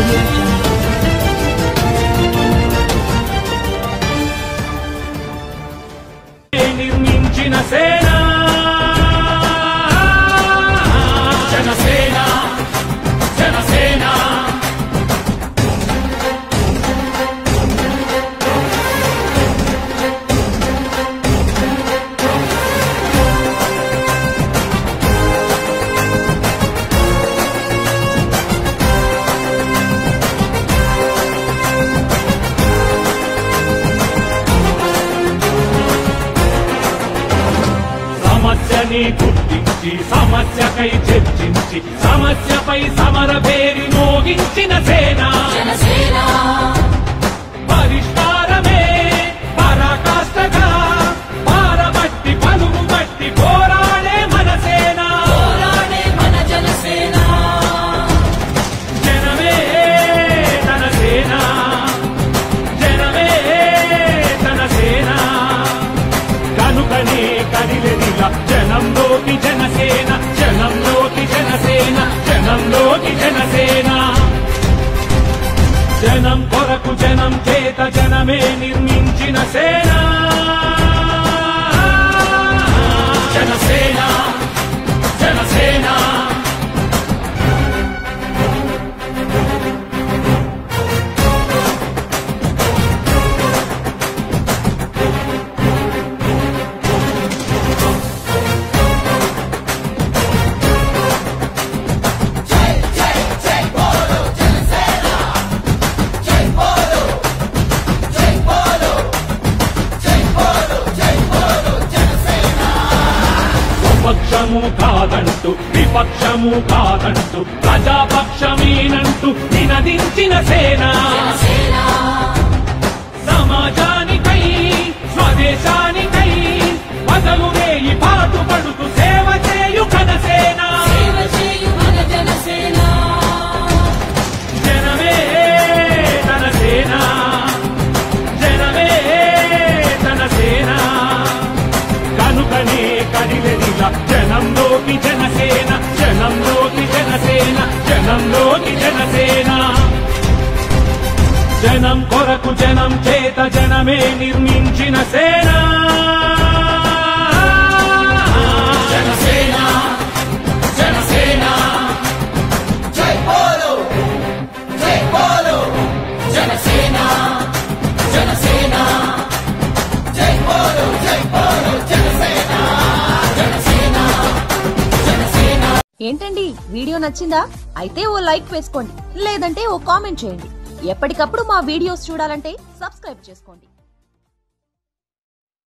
audio jungle. నిర్మించిన సేన జనసేన జనసేన సమస్యని గుర్తించి సమస్యకై చర్చించి సమస్యపై సమర పేరి మోగించిన సేన పరిష్కారమే పరాకాష్ఠగా పారబట్టి పలుము బట్టి పోరాడే మన సేన జనమే తన సేన జనమే తన సేన కనుకనే కదిలెదిల జనంలోకి జనసేన జనంలోకి జనసేన జనంలోకి జనసేన జనం కొరకు జనం చేత జనమే నిర్మించిన సేన జనసేన జనసేన స్వపక్షము కాదంటూ విపక్షము కాదంటూ ప్రజాపక్షమేనంటూ నినదించిన సేన సమాజానికై స్వదేశానికై వదలు వేయి పాటు పడుతూ సేవ చేయు కనసేన జనమే తన సేన జనమే తన సేన కనుకనే కదిలెదిల జనంలోకి జనసేన జనంలోకి జనసేన జనంలోకి జనసేన జనం కొరకు జనం చేత జనమే నిర్మించిన సేన జనసేన జనసేన జై బోలో జై బోలో జనసేన జనసేన జై బోలో జై బోలో జనసేన జనసేన జనసేన ఏంటండి వీడియో నచ్చిందా అయితే ఓ లైక్ వేసుకోండి లేదంటే ఓ కామెంట్ చేయండి ఎప్పటికప్పుడు మా వీడియోస్ చూడాలంటే సబ్స్క్రైబ్ చేసుకోండి